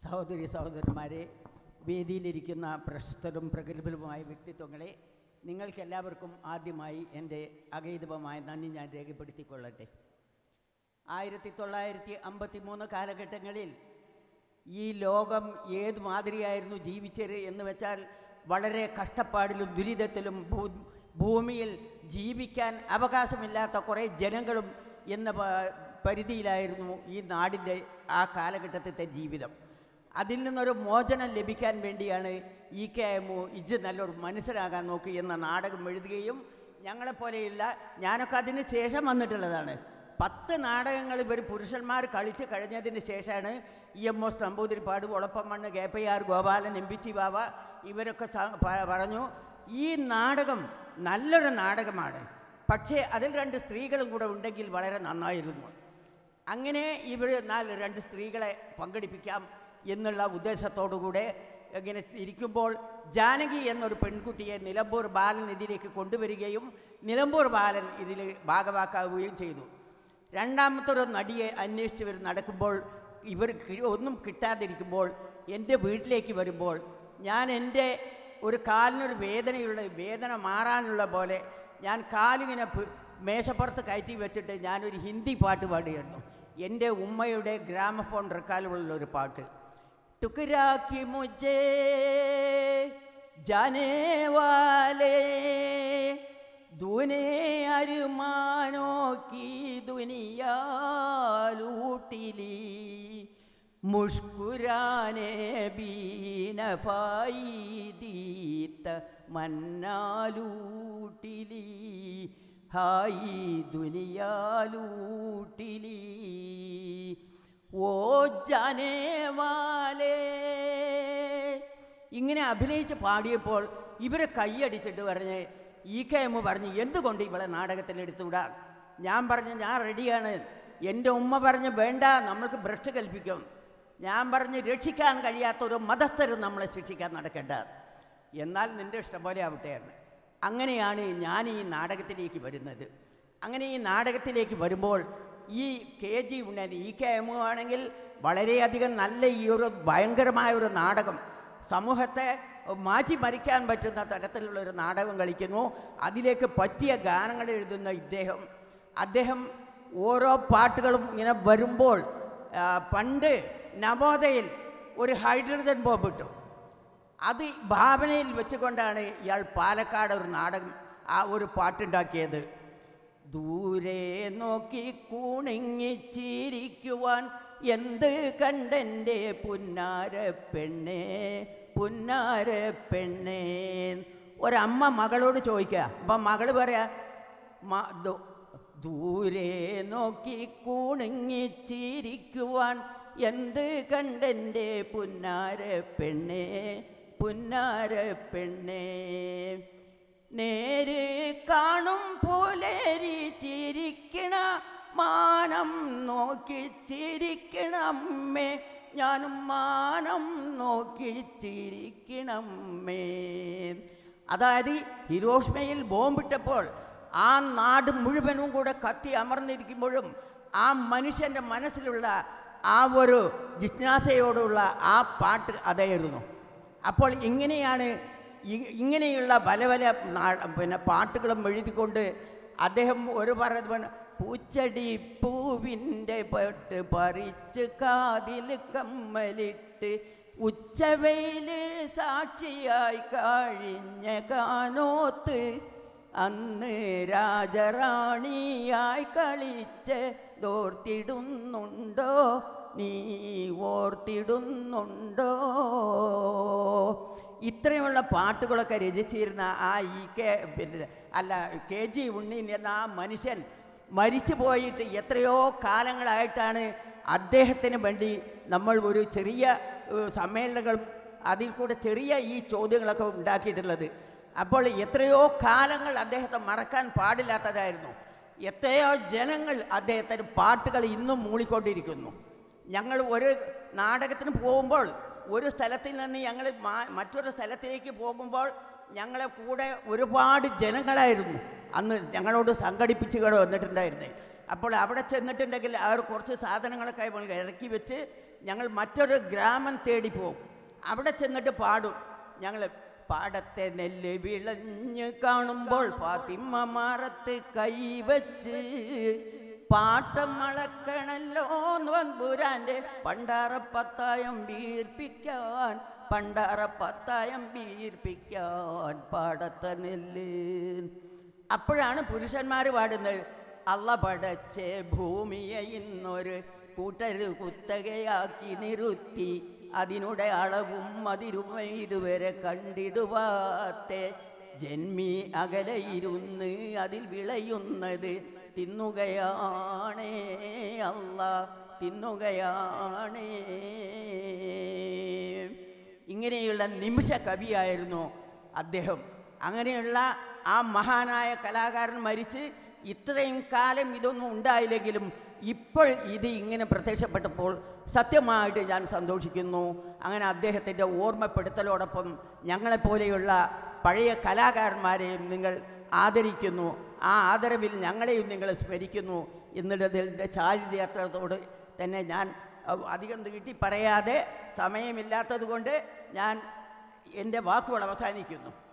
സഹോദരി സഹോദരന്മാരെ വേദിയിലിരിക്കുന്ന പ്രശസ്തരും പ്രഗത്ഭരുമായ വ്യക്തിത്വങ്ങളെ നിങ്ങൾക്കെല്ലാവർക്കും ആദ്യമായി എൻ്റെ അഗൈതവമായ നന്ദി ഞാൻ രേഖപ്പെടുത്തിക്കൊള്ളട്ടെ ആയിരത്തി തൊള്ളായിരത്തി അമ്പത്തി മൂന്ന് കാലഘട്ടങ്ങളിൽ ഈ ലോകം ഏത് മാതിരിയായിരുന്നു ജീവിച്ചത് എന്ന് വെച്ചാൽ വളരെ കഷ്ടപ്പാടിലും ദുരിതത്തിലും ഭൂ ഭൂമിയിൽ ജീവിക്കാൻ അവകാശമില്ലാത്ത കുറേ ജനങ്ങളും എന്ന പ- പരിധിയിലായിരുന്നു ഈ നാടിൻ്റെ ആ കാലഘട്ടത്തിലെ ജീവിതം അതിൽ നിന്നൊരു മോചനം ലഭിക്കാൻ വേണ്ടിയാണ് ഇ കെ എമ്മു ഇജ്ജ് നല്ലൊരു മനുഷ്യരാകാൻ നോക്കി എന്ന നാടകം എഴുതുകയും ഞങ്ങളെപ്പോലെയുള്ള ഞാനൊക്കെ അതിന് ശേഷം വന്നിട്ടുള്ളതാണ് പത്ത് നാടകങ്ങൾ ഇവർ പുരുഷന്മാർ കളിച്ച് കഴിഞ്ഞതിന് ശേഷമാണ് E M S Namboodiripad Olappamanna K P R Gopalan M P ചി ബാബ ഇവരൊക്കെ സ- പ- പറഞ്ഞു ഈ നാടകം നല്ലൊരു നാടകമാണ് പക്ഷേ അതിൽ രണ്ട് സ്ത്രീകളും കൂടെ ഉണ്ടെങ്കിൽ വളരെ നന്നായിരുന്നു അങ്ങനെ ഇവർ നാല് രണ്ട് സ്ത്രീകളെ പങ്കെടുപ്പിക്കാം എന്നുള്ള ഉദ്ദേശത്തോടുകൂടെ ഇങ്ങനെ ഇരിക്കുമ്പോൾ ജാനകി എന്നൊരു പെൺകുട്ടിയെ നിലമ്പൂർ ബാലൻ ഇതിലേക്ക് കൊണ്ടുവരികയും നിലമ്പൂർ ബാലൻ ഇതിൽ ഭാഗവാക്കാവുകയും ചെയ്തു രണ്ടാമത്തെ ഒരു നടിയെ അന്വേഷിച്ച് ഇവർ നടക്കുമ്പോൾ ഇവർ കി- ഒന്നും കിട്ടാതിരിക്കുമ്പോൾ എൻ്റെ വീട്ടിലേക്ക് വരുമ്പോൾ ഞാൻ എൻ്റെ ഒരു കാലിനൊരു വേദനയുള്ള വേദന മാറാനുള്ള പോലെ ഞാൻ കാലിങ്ങനെ പ്- മേശപ്പുറത്ത് കയറ്റി വെച്ചിട്ട് ഞാനൊരു ഹിന്ദി പാട്ട് പാടുകയായിരുന്നു എൻ്റെ ഉമ്മയുടെ ഗ്രാമഫോൺ റെക്കാലുള്ള ഒരു പാട്ട് ടുക്കരാക്കി മുജേ ജാനേ വാലേ ദുനെ അരുമാനോ की दुनिया लूटिली मुस्कुराने भी नफाई दीत मन्ना लूटिली हाई दुनिया लूटिली ഓ ജാനേ വാലേ ഇങ്ങനെ അഭിനയിച്ച് പാടിയപ്പോൾ ഇവരെ കൈയടിച്ചിട്ട് പറഞ്ഞ് ഈ കെ എം പറഞ്ഞ് എന്തുകൊണ്ട് ഇവളെ നാടകത്തിൽ എടുത്തുവിടാൻ ഞാൻ പറഞ്ഞു ഞാൻ റെഡിയാണ് എൻ്റെ ഉമ്മ പറഞ്ഞ് വേണ്ട നമ്മൾക്ക് ഭ്രഷ്ട് കൽപ്പിക്കും ഞാൻ പറഞ്ഞ് രക്ഷിക്കാൻ കഴിയാത്ത ഒരു മതസ്ഥരും നമ്മളെ ശിക്ഷിക്കാൻ നടക്കേണ്ട എന്നാൽ നിൻ്റെ ഇഷ്ടം പോലെ ആവട്ടെയാണ് അങ്ങനെയാണ് ഞാൻ ഈ നാടകത്തിലേക്ക് വരുന്നത് അങ്ങനെ ഈ നാടകത്തിലേക്ക് വരുമ്പോൾ ഈ കെ ജി ഉണ്ണൻ ഈ കെ എം ആണെങ്കിൽ വളരെയധികം നല്ല ഈ ഒരു ഭയങ്കരമായ ഒരു നാടകം സമൂഹത്തെ മാറ്റി മറിക്കാൻ പറ്റുന്ന തരത്തിലുള്ള ഒരു നാടകം കളിക്കുന്നു അതിലേക്ക് പറ്റിയ ഗാനങ്ങൾ എഴുതുന്ന ഇദ്ദേഹം അദ്ദേഹം ഓരോ പാട്ടുകളും ഇങ്ങനെ വരുമ്പോൾ ആ, പണ്ട് നവോദയയിൽ ഒരു ഹൈഡ്രജൻ ബോംബ് ഇട്ടു അത് ഭാവനയിൽ വെച്ചുകൊണ്ടാണ് ഇയാൾ പാലക്കാട് ഒരു നാടകം ആ ഒരു പാട്ടുണ്ടാക്കിയത് ദൂരെ നോക്കി കൂണിങ്ങിച്ചിരിക്കുവാൻ എന്ത് കണ്ടെൻ്റെ പുന്നാര പെണ്ണേ പുന്നാര പെണ്ണേ ഒരമ്മ മകളോട് ചോദിക്കുക അപ്പം മകൾ പറയാ "മ- ദു- ദൂരെ നോക്കി കൂണിങ്ങിച്ചിരിക്കുവാൻ എന്ത് കണ്ടെൻ്റെ പുന്നാര പെണ്ണേ പുന്നാര പെണ്ണേ നേര് കാണും പുലരി ചിരിക്കണ മാനം നോക്കി ചിരിക്കണമ്മേ ഞാനും മാനം നോക്കി ചിരിക്കണമ്മേ അതായത് ഹിരോഷ്മയിൽ ബോംബിട്ടപ്പോൾ ആ നാട് മുഴുവനും കൂടെ കത്തി അമർന്നിരിക്കുമ്പോഴും ആ മനുഷ്യൻ്റെ മനസ്സിലുള്ള ആ ഒരു ജിജ്ഞാസയോടുള്ള ആ പാട്ട് അതായിരുന്നു അപ്പോൾ ഇങ്ങനെയാണ് ഇ- ഇങ്ങനെയുള്ള പല പല നാ- പിന്നെ പാട്ടുകളും എഴുതിക്കൊണ്ട് അദ്ദേഹം ഒരു പറഞ്ഞ പൂച്ചടി പൂവിൻ്റെ പെട്ട് പറിച്ച് കാതിൽ കമ്മലിട്ട് ഉച്ചവെയിൽ സാക്ഷിയായി കഴിഞ്ഞ കാനോത്ത് അന്ന് രാജറാണിയായി കളിച്ച് ദോർത്തിടുന്നുണ്ടോ നീ ഓർത്തിടുന്നുണ്ടോ ഇത്രയുമുള്ള പാട്ടുകളൊക്കെ രചിച്ചിരുന്ന ആ ഈ കെ പിന്നെ അല്ല കെ ജി ഉണ്ണീൻ എന്ന ആ മനുഷ്യൻ മരിച്ചു പോയിട്ട് എത്രയോ കാലങ്ങളായിട്ടാണ് അദ്ദേഹത്തിന് വേണ്ടി നമ്മൾ ഒരു ചെറിയ ഏഹ്, സമ്മേളനങ്ങൾ അതിൽ കൂടെ ചെറിയ ഈ ചോദ്യങ്ങളൊക്കെ ഉണ്ടാക്കിയിട്ടുള്ളത് അപ്പോൾ എത്രയോ കാലങ്ങൾ അദ്ദേഹത്തെ മറക്കാൻ പാടില്ലാത്തതായിരുന്നു എത്രയോ ജനങ്ങൾ അദ്ദേഹത്തിന് പാട്ടുകൾ ഇന്നും മൂളിക്കൊണ്ടിരിക്കുന്നു ഞങ്ങൾ ഒരു നാടകത്തിന് പോകുമ്പോൾ ഒരു സ്ഥലത്തിൽ നിന്ന് ഞങ്ങൾ മാ- മറ്റൊരു സ്ഥലത്തിലേക്ക് പോകുമ്പോൾ ഞങ്ങളെ കൂടെ ഒരുപാട് ജനങ്ങളായിരുന്നു അന്ന് ഞങ്ങളോട് സംഘടിപ്പിച്ച് കൂടെ വന്നിട്ടുണ്ടായിരുന്നേ അപ്പോൾ അവിടെ ചെന്നിട്ടുണ്ടെങ്കിൽ അവർ കുറച്ച് സാധനങ്ങളൊക്കെ നമ്മൾ ഇറക്കി വെച്ച് ഞങ്ങൾ മറ്റൊരു ഗ്രാമം തേടി പോകും അവിടെ ചെന്നിട്ട് പാടും ഞങ്ങൾ പാടത്തെ നെല്ല് വിളഞ്ഞ് കാണുമ്പോൾ ഫാത്തിമ്മ മാറത്ത് കൈവച്ച് പാട്ടം മളക്കണല്ലോ നമ്പുരാൻ്റെ പണ്ടാറ പത്തായം വീർപ്പിക്കാൻ പണ്ടാറ പത്തായം വീർപ്പിക്കാൻ പാടത്തെ നെല്ല് അപ്പോഴാണ് പുരുഷന്മാർ പാടുന്നത് അള്ള പടച്ചേ ഭൂമിയെ ഇന്നൊരു കൂട്ടര് കുത്തകയാക്കി നിറുത്തി അതിനുടെ അളവും അതിരും ഇതുവരെ കണ്ടിടുവാത്തെ ജന്മി അകലെ ഇരുന്ന് അതിൽ വിളയുന്നത് തിന്നുകയാണേ അല്ല തിന്നുകയാണേ ഇങ്ങനെയുള്ള നിമിഷ കവിയായിരുന്നു അദ്ദേഹം അങ്ങനെയുള്ള ആ മഹാനായ കലാകാരൻ മരിച്ച് ഇത്രയും കാലം ഇതൊന്നും ഉണ്ടായില്ലെങ്കിലും ഇപ്പോൾ ഇത് ഇങ്ങനെ പ്രത്യക്ഷപ്പെട്ടപ്പോൾ സത്യമായിട്ട് ഞാൻ സന്തോഷിക്കുന്നു അങ്ങനെ അദ്ദേഹത്തിൻ്റെ ഓർമ്മപ്പെടുത്തലോടൊപ്പം ഞങ്ങളെപ്പോലെയുള്ള പഴയ കലാകാരന്മാരെയും നിങ്ങൾ ആദരിക്കുന്നു ആ ആദരവിൽ ഞങ്ങളെയും നിങ്ങൾ സ്മരിക്കുന്നു എന്നിടതിൻ്റെ ചാരിത്രത്തോട് തന്നെ ഞാൻ അഹ്, അധികം നീട്ടി പറയാതെ സമയമില്ലാത്തത് കൊണ്ട് ഞാൻ എൻ്റെ വാക്കുകൾ അവസാനിക്കുന്നു